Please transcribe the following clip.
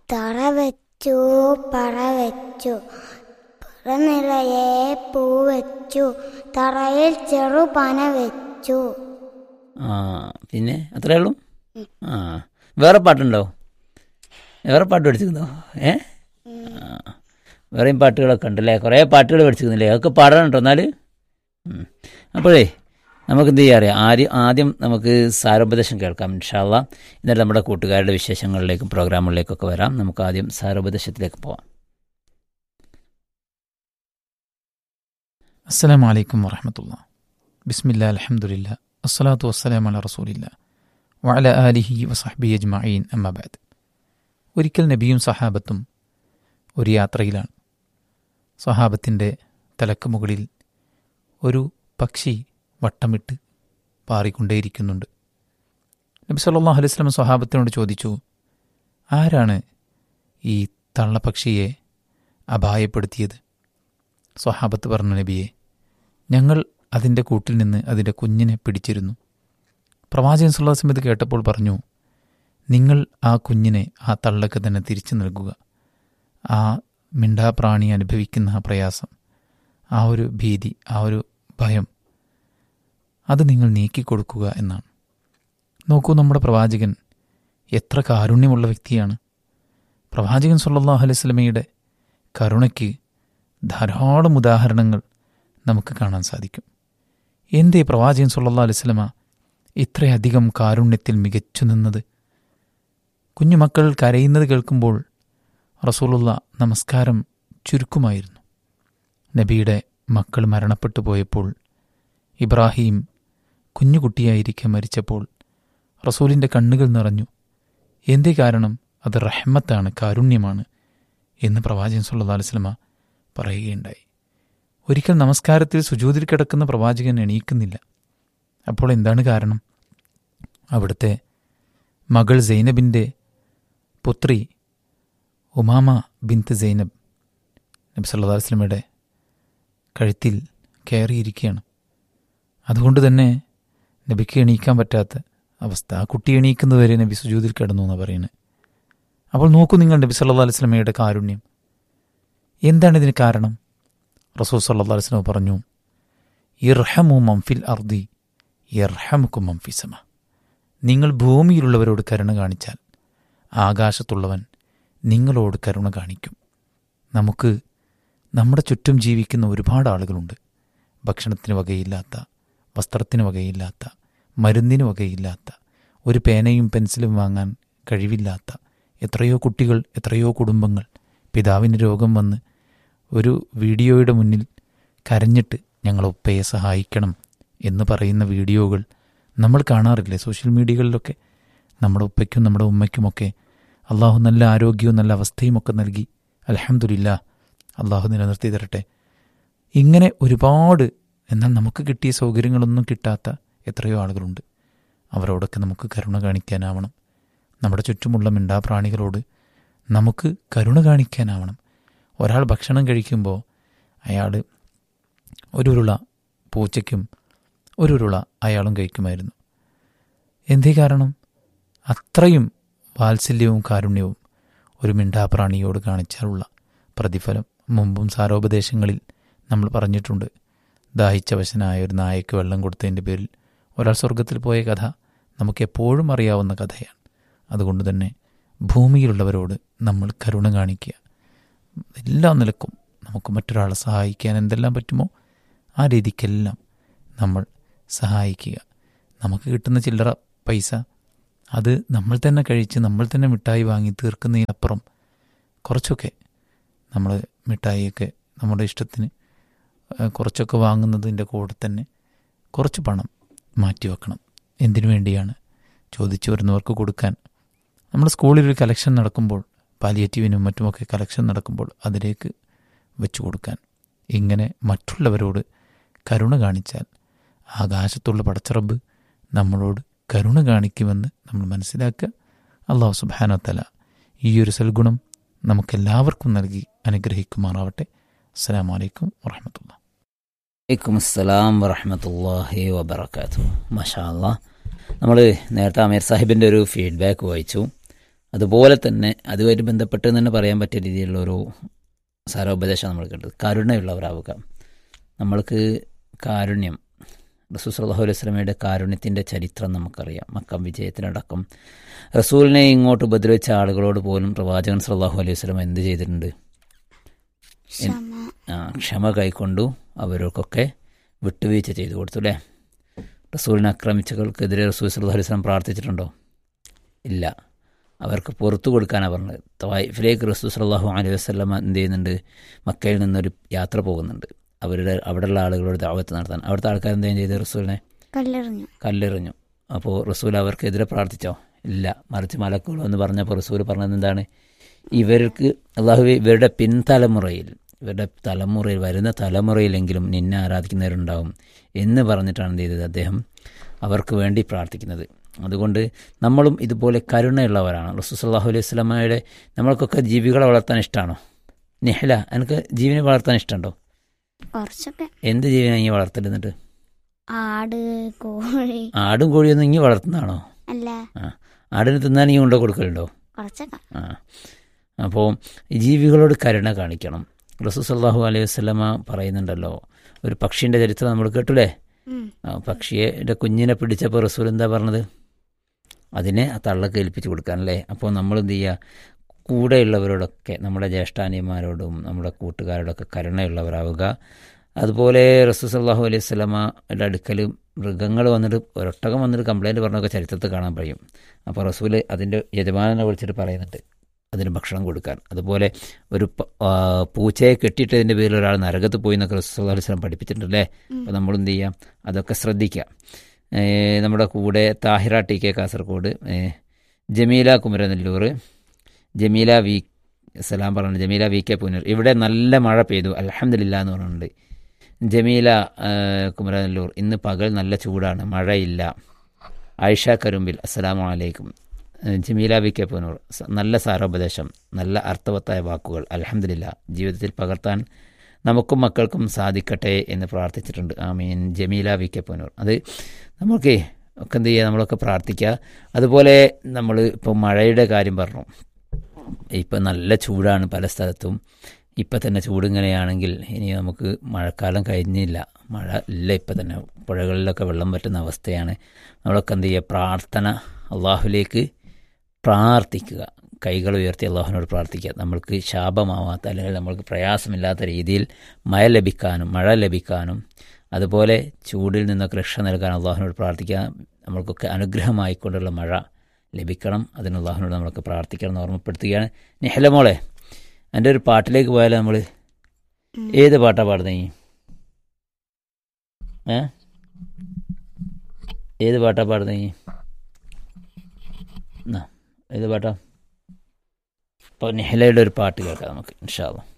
തറ വെച്ചു പറ വെച്ചു പറ നിറയെ പൂ വെച്ചു തറയിൽ ചെറുപന വെച്ചു ആ പിന്നെ അത്രേ ഉള്ളൂ ആ വേറെ പാട്ടുണ്ടോ വേറെ പാട്ട് പഠിച്ചിരുന്നോ ഏ ആ വേറെയും പാട്ടുകളൊക്കെ ഉണ്ടല്ലേ കുറേ പാട്ടുകൾ പഠിച്ചിരുന്നില്ലേ അതൊക്കെ പാടാനുണ്ടോ എന്നാൽ അപ്പോഴേ നമുക്ക് എന്ത് ചെയ്യാം അറിയാം ആദ്യം ആദ്യം നമുക്ക് സാരോപദേശം കേൾക്കാം ഇൻഷാല്ല എന്നിട്ട് നമ്മുടെ കൂട്ടുകാരുടെ വിശേഷങ്ങളിലേക്കും പ്രോഗ്രാമുകളിലേക്കൊക്കെ വരാം നമുക്ക് ആദ്യം സാരോപദേശത്തിലേക്ക് പോവാം അസ്സലാം വലൈക്കും വറഹമത്തുള്ള ബിസ്മില്ല അലഹമുല്ല അസ്സലാത്തു വസ്സലാം അല റസൂലില്ല വഅല ആലിഹി വസഹബി അജ്മഈൻ അമ്മബാദ് ഒരിക്കൽ നബിയും സഹാബത്തും ഒരു യാത്രയിലാണ് സഹാബത്തിൻ്റെ തലക്ക് മുകളിൽ ഒരു പക്ഷി വട്ടമിട്ട് പാറിക്കൊണ്ടേയിരിക്കുന്നുണ്ട് നബി സല്ലല്ലാഹു അലൈഹി വസല്ലം സ്വഹാബത്തിനോട് ചോദിച്ചു ആരാണ് ഈ തള്ളപ്പക്ഷിയെ അപായപ്പെടുത്തിയത് സ്വഹാബത്ത് പറഞ്ഞു നബിയെ ഞങ്ങൾ അതിൻ്റെ കൂട്ടിൽ നിന്ന് അതിൻ്റെ കുഞ്ഞിനെ പിടിച്ചിരുന്നു പ്രവാചകൻ സുല്ലാ സമയത്ത് കേട്ടപ്പോൾ പറഞ്ഞു നിങ്ങൾ ആ കുഞ്ഞിനെ ആ തള്ളക്ക് തന്നെ തിരിച്ചു നൽകുക ആ മിണ്ടാപ്രാണി അനുഭവിക്കുന്ന ആ പ്രയാസം ആ ഒരു ഭീതി ആ ഒരു ഭയം അത് നിങ്ങൾ നീക്കിക്കൊടുക്കുക എന്നാണ് നോക്കൂ നമ്മുടെ പ്രവാചകൻ എത്ര കാരുണ്യമുള്ള വ്യക്തിയാണ് പ്രവാചകൻ സല്ലല്ലാഹു അലൈഹി വസല്ലമയുടെ കരുണയ്ക്ക് ധാരാളം ഉദാഹരണങ്ങൾ നമുക്ക് കാണാൻ സാധിക്കും എന്തേ പ്രവാചകൻ സല്ലല്ലാഹു അലൈഹി വസല്ലമ ഇത്രയധികം കാരുണ്യത്തിൽ മികച്ചു നിന്നത് കുഞ്ഞുമക്കൾ കരയുന്നത് കേൾക്കുമ്പോൾ റസൂലുള്ള നമസ്കാരം ചുരുക്കുമായിരുന്നു നബിയുടെ മക്കൾ മരണപ്പെട്ടു പോയപ്പോൾ ഇബ്രാഹിം കുഞ്ഞുകുട്ടിയായിരിക്കെ മരിച്ചപ്പോൾ റസൂലിൻ്റെ കണ്ണുകൾ നിറഞ്ഞു എന്തേ കാരണം അത് റഹ്മത്താണ് കാരുണ്യമാണ് എന്ന് പ്രവാചകൻ സല്ലല്ലാഹു അലൈഹി വസല്ലമ പറയുകയുണ്ടായി ഒരിക്കൽ നമസ്കാരത്തിൽ സുജൂതിൽ കിടക്കുന്ന പ്രവാചകൻ എണീക്കുന്നില്ല അപ്പോൾ എന്താണ് കാരണം അവിടുത്തെ മകൾ സൈനബിൻ്റെ പുത്രി ഉമാമ ബിന്ത് സൈനബ് നബി സല്ലല്ലാഹു അലൈഹി വസല്ലമയുടെ കഴുത്തിൽ കയറിയിരിക്കുകയാണ് അതുകൊണ്ട് തന്നെ നബിക്ക് എണീക്കാൻ പറ്റാത്ത അവസ്ഥ ആ കുട്ടി എണീക്കുന്നതുവരെ നബി സുജൂതിൽ കിടന്നു എന്നാണ് പറയുന്നത് അപ്പോൾ നോക്കൂ നിങ്ങൾ നബി സല്ലല്ലാഹു അലൈഹി വസല്ലമയുടെ കാരുണ്യം എന്താണ് ഇതിന് കാരണം റസൂൽ സല്ലല്ലാഹു അലൈഹി വസല്ലം പറഞ്ഞു ഇർഹമു മംഫിൽ അർദി ഇർഹമുക്കും മംഫിസമ നിങ്ങൾ ഭൂമിയിലുള്ളവരോട് കരുണ കാണിച്ചാൽ ആകാശത്തുള്ളവൻ നിങ്ങളോട് കരുണ കാണിക്കും നമുക്ക് നമ്മുടെ ചുറ്റും ജീവിക്കുന്ന ഒരുപാട് ആളുകളുണ്ട് ഭക്ഷണത്തിന് വകയില്ലാത്ത വസ്ത്രത്തിന് വകയില്ലാത്ത മരുന്നിന് വകയില്ലാത്ത ഒരു പേനയും പെൻസിലും വാങ്ങാൻ കഴിവില്ലാത്ത എത്രയോ കുട്ടികൾ എത്രയോ കുടുംബങ്ങൾ പിതാവിന് രോഗം വന്ന് ഒരു വീഡിയോയുടെ മുന്നിൽ കരഞ്ഞിട്ട് ഞങ്ങൾ ഉപ്പയെ സഹായിക്കണം എന്ന് പറയുന്ന വീഡിയോകൾ നമ്മൾ കാണാറില്ലേ സോഷ്യൽ മീഡിയകളിലൊക്കെ നമ്മുടെ ഉപ്പയ്ക്കും നമ്മുടെ ഉമ്മയ്ക്കുമൊക്കെ അള്ളാഹു നല്ല ആരോഗ്യവും നല്ല അവസ്ഥയും ഒക്കെ നൽകി അലഹമുല്ല അള്ളാഹു നിലനിർത്തി തരട്ടെ ഇങ്ങനെ ഒരുപാട് എന്നാൽ നമുക്ക് കിട്ടിയ സൗകര്യങ്ങളൊന്നും കിട്ടാത്ത എത്രയോ ആളുകളുണ്ട് അവരോടൊക്കെ നമുക്ക് കരുണ കാണിക്കാനാവണം നമ്മുടെ ചുറ്റുമുള്ള മിണ്ടാപ്രാണികളോട് നമുക്ക് കരുണ കാണിക്കാനാവണം ഒരാൾ ഭക്ഷണം കഴിക്കുമ്പോൾ അയാൾ ഒരു ഉരുള പൂച്ചയ്ക്കും ഒരു ഉരുള അയാളും കഴിക്കുമായിരുന്നു എന്തേ കാരണം അത്രയും വാത്സല്യവും കാരുണ്യവും ഒരു മിണ്ടാപ്രാണിയോട് കാണിച്ചാലുള്ള പ്രതിഫലം മുമ്പും സാരോപദേശങ്ങളിൽ നമ്മൾ പറഞ്ഞിട്ടുണ്ട് ദാഹിച്ചവശനായ ഒരു നായക്ക് വെള്ളം കൊടുത്തതിൻ്റെ പേരിൽ ഒരാൾ സ്വർഗത്തിൽ പോയ കഥ നമുക്ക് എപ്പോഴും അറിയാവുന്ന കഥയാണ് അതുകൊണ്ട് തന്നെ ഭൂമിയിലുള്ളവരോട് നമ്മൾ കരുണ കാണിക്കുക എല്ലാ നിലക്കും നമുക്ക് മറ്റൊരാളെ സഹായിക്കാൻ എന്തെല്ലാം പറ്റുമോ ആ രീതിക്കെല്ലാം നമ്മൾ സഹായിക്കുക നമുക്ക് കിട്ടുന്ന ചില്ലറ പൈസ അത് നമ്മൾ തന്നെ കഴിച്ച് നമ്മൾ തന്നെ മിഠായി വാങ്ങി തീർക്കുന്നതിനപ്പുറം കുറച്ചൊക്കെ നമ്മൾ മിഠായിയൊക്കെ നമ്മുടെ ഇഷ്ടത്തിന് ഏഹ്, കുറച്ചൊക്കെ വാങ്ങുന്നതിൻ്റെ കൂടെ തന്നെ കുറച്ച് പണം മാറ്റി വെക്കണം എന്തിനു വേണ്ടിയാണ് ചോദിച്ചു വരുന്നവർക്ക് കൊടുക്കാൻ നമ്മൾ സ്കൂളിൽ ഒരു കലക്ഷൻ നടക്കുമ്പോൾ പാലിയേറ്റീവിനും മറ്റുമൊക്കെ കലക്ഷൻ നടക്കുമ്പോൾ അതിലേക്ക് വെച്ചു കൊടുക്കാൻ ഇങ്ങനെ മറ്റുള്ളവരോട് കരുണ കാണിച്ചാൽ ആകാശത്തുള്ള പടച്ചറബ് നമ്മളോട് കരുണ കാണിക്കുമെന്ന് നമ്മൾ മനസ്സിലാക്കുക അള്ളാഹു സുബാനത്തല ഈ ഒരു സൽഗുണം നമുക്കെല്ലാവർക്കും നൽകി അനുഗ്രഹിക്കുമാറാവട്ടെ അസ്സാം വലൈക്കും വാഹമത്തുള്ള വലൈക്കും അസ്സലാം വറഹമത്തല്ലാഹി വബർക്കാത്തു മഷാ അല്ലാ നമ്മൾ നേരത്തെ അമീർ സാഹിബിൻ്റെ ഒരു ഫീഡ്ബാക്ക് വായിച്ചു അതുപോലെ തന്നെ അതുമായിട്ട് ബന്ധപ്പെട്ട് തന്നെ പറയാൻ പറ്റിയ രീതിയിലുള്ള ഒരു സാരോപദേശം നമ്മൾ കേട്ടത് കരുണയുള്ളവരാവുക നമ്മൾക്ക് കാരുണ്യം റസൂൽ സല്ലല്ലാഹു അലൈഹി വസല്ലമയുടെ കാരുണ്യത്തിൻ്റെ ചരിത്രം നമുക്കറിയാം മക്കം വിജയത്തിനടക്കം റസൂലിനെ ഇങ്ങോട്ട് ഉപദ്രവിച്ച ആളുകളോട് പോലും പ്രവാചകൻ സല്ലല്ലാഹു അലൈഹി വസല്ലം എന്ത് ചെയ്തിട്ടുണ്ട് ക്ഷമ ആ, ക്ഷമ കൈക്കൊണ്ടു അവർക്കൊക്കെ വിട്ടുവീഴ്ച ചെയ്തു കൊടുത്തു അല്ലേ റസൂലിനെ ആക്രമിച്ചവർക്കെതിരെ റസൂൽ സല്ലല്ലാഹു അലൈഹി വസല്ലം പ്രാർത്ഥിച്ചിട്ടുണ്ടോ ഇല്ല അവർക്ക് പുറത്തു കൊടുക്കാനാണ് പറഞ്ഞത് തവായിഫിലേക്ക് റസൂൽ സല്ലല്ലാഹു അലൈഹി വസല്ലം എന്ത് ചെയ്യുന്നുണ്ട് മക്കയിൽ നിന്നൊരു യാത്ര പോകുന്നുണ്ട് അവരുടെ അവിടെയുള്ള ആളുകളോട് ദാവത്ത് നടത്താൻ അവിടുത്തെ ആൾക്കാർ എന്തെങ്കിലും ചെയ്ത് റസൂലിനെ കല്ലെറിഞ്ഞു കല്ലെറിഞ്ഞു അപ്പോൾ റസൂൽ അവർക്കെതിരെ പ്രാർത്ഥിച്ചോ ഇല്ല മറിച്ച് മലക്കുകൾ എന്ന് പറഞ്ഞപ്പോൾ റസൂൽ പറഞ്ഞത് എന്താണ് ഇവർക്ക് അള്ളാഹു ഇവരുടെ പിൻതലമുറയിൽ ഇവരുടെ തലമുറയിൽ വരുന്ന തലമുറയിലെങ്കിലും നിന്നെ ആരാധിക്കുന്നവരുണ്ടാവും എന്ന് പറഞ്ഞിട്ടാണ് എന്ത് ചെയ്തത് അദ്ദേഹം അവർക്ക് വേണ്ടി പ്രാർത്ഥിക്കുന്നത് അതുകൊണ്ട് നമ്മളും ഇതുപോലെ കരുണയുള്ളവരാണ് റസൂൽ സല്ലാഹു അലൈഹി സ്വലമയുടെ നമ്മൾക്കൊക്കെ ജീവികളെ വളർത്താൻ ഇഷ്ടമാണോ നിഹല എനിക്ക് ജീവനെ വളർത്താൻ ഇഷ്ടമുണ്ടോ കുറച്ചൊക്കെ എന്ത് ജീവനാണ് ഇങ്ങനെ വളർത്തലെന്നിട്ട് ആട് കോഴി ആടും കോഴിയൊന്നും ഇങ്ങനെ വളർത്തുന്നതാണോ അല്ല ആ ആടിന് തിന്നാൻ ഈ ഉണ്ട കൊടുക്കലുണ്ടോ കുറച്ചൊക്കെ ആ അപ്പോൾ ജീവികളോട് കരുണ കാണിക്കണം റസൂൽ സല്ലാഹു അലൈഹി വസ്ലമ പറയുന്നുണ്ടല്ലോ ഒരു പക്ഷീൻ്റെ ചരിത്രം നമ്മൾ കേട്ടില്ലേ ഉം. ആ പക്ഷിയുടെ കുഞ്ഞിനെ പിടിച്ചപ്പോൾ റസൂൽ എന്താ പറഞ്ഞത് അതിനെ ആ തള്ളക്ക് ഏൽപ്പിച്ച് കൊടുക്കാനല്ലേ അപ്പോൾ നമ്മൾ എന്ത് ചെയ്യുക കൂടെയുള്ളവരോടൊക്കെ നമ്മുടെ ജ്യേഷ്ഠാനിയന്മാരോടും നമ്മുടെ കൂട്ടുകാരോടൊക്കെ കരുണയുള്ളവരാവുക അതുപോലെ റസൂൽ സല്ലാഹു അലൈഹി സ്വലമയുടെ അടുക്കൽ മൃഗങ്ങൾ വന്നിട്ട് ഒരൊട്ടകം വന്നിട്ട് കംപ്ലൈൻറ്റ് പറഞ്ഞൊക്കെ ചരിത്രത്തിൽ കാണാൻ കഴിയും അപ്പോൾ റസൂൽ അതിൻ്റെ യജമാനെ വിളിച്ചിട്ട് പറയുന്നുണ്ട് അതിന് ഭക്ഷണം കൊടുക്കാൻ അതുപോലെ ഒരു പ- ആ, പൂച്ചയെ കെട്ടിയിട്ടതിൻ്റെ പേരിൽ ഒരാൾ നരകത്ത് പോയി എന്നൊക്കെ റസൂൽ സല്ലല്ലാഹു അലൈഹി വസല്ലം പഠിപ്പിച്ചിട്ടുണ്ടല്ലേ അപ്പോൾ നമ്മൾ എന്ത് ചെയ്യാം അതൊക്കെ ശ്രദ്ധിക്കുക ഏ, നമ്മുടെ കൂടെ താഹിറ ടി കെ കാസർഗോഡ് ഏ, ജമീല കുമരനെല്ലൂർ ജമീല വി സലാം പറഞ്ഞു ജമീല വി കെ പുനർ ഇവിടെ നല്ല മഴ പെയ്തു അലഹമില്ല എന്ന് പറഞ്ഞിട്ടുണ്ട് ജമീല ആ, കുമരനെല്ലൂർ ഇന്ന് പകൽ നല്ല ചൂടാണ് മഴയില്ല ആയിഷ കരുമ്പിൽ അസ്സലാമു അലൈക്കും ഏ, ജമീല വി കെ പുനൂർ സ- നല്ല സാരോപദേശം നല്ല അർത്ഥവത്തായ വാക്കുകൾ അലഹമില്ല ജീവിതത്തിൽ പകർത്താൻ നമുക്കും മക്കൾക്കും സാധിക്കട്ടെ എന്ന് പ്രാർത്ഥിച്ചിട്ടുണ്ട് ആമീൻ ജമീല വി കെ പുനൂർ അത് നമുക്കേ ഒക്കെ എന്ത് ചെയ്യുക നമ്മളൊക്കെ പ്രാർത്ഥിക്കുക അതുപോലെ നമ്മൾ ഇപ്പോൾ മഴയുടെ കാര്യം പറഞ്ഞു ഇപ്പം നല്ല ചൂടാണ് പല സ്ഥലത്തും ഇപ്പം തന്നെ ചൂടിങ്ങനെയാണെങ്കിൽ ഇനി നമുക്ക് മഴക്കാലം കഴിഞ്ഞില്ല മഴ ഇല്ല ഇപ്പം തന്നെ പുഴകളിലൊക്കെ വെള്ളം പറ്റുന്ന അവസ്ഥയാണ് നമ്മളൊക്കെ എന്ത് ചെയ്യുക പ്രാർത്ഥന അള്ളാഹുലേക്ക് പ്രാർത്ഥിക്കുക കൈകൾ ഉയർത്തി അള്ളാഹുവിനോട് പ്രാർത്ഥിക്കുക നമ്മൾക്ക് ശാപമാവാത്ത അല്ലെങ്കിൽ നമ്മൾക്ക് പ്രയാസമില്ലാത്ത രീതിയിൽ മഴ ലഭിക്കാനും മഴ ലഭിക്കാനും അതുപോലെ ചൂടിൽ നിന്നൊക്കെ രക്ഷ നൽകാൻ അള്ളാഹുവിനോട് പ്രാർത്ഥിക്കുക നമ്മൾക്കൊക്കെ അനുഗ്രഹമായിക്കൊണ്ടുള്ള മഴ ലഭിക്കണം അതിന് അള്ളാഹുവിനോട് നമ്മളൊക്കെ പ്രാർത്ഥിക്കണം എന്ന് ഓർമ്മപ്പെടുത്തുകയാണ് നിഹല മോളെ എൻ്റെ ഒരു പാട്ടിലേക്ക് പോയാലോ നമ്മൾ ഉം. ഏത് പാട്ടാ പാടുന്നത് നീ ഏ ഏത് പാട്ടാ പാടുന്നത് നീ എന്നാ ഏത് പാട്ടാ അപ്പോൾ നിഹലയുടെ ഒരു പാട്ട് കേൾക്കാം നമുക്ക് ഇൻഷാല്ല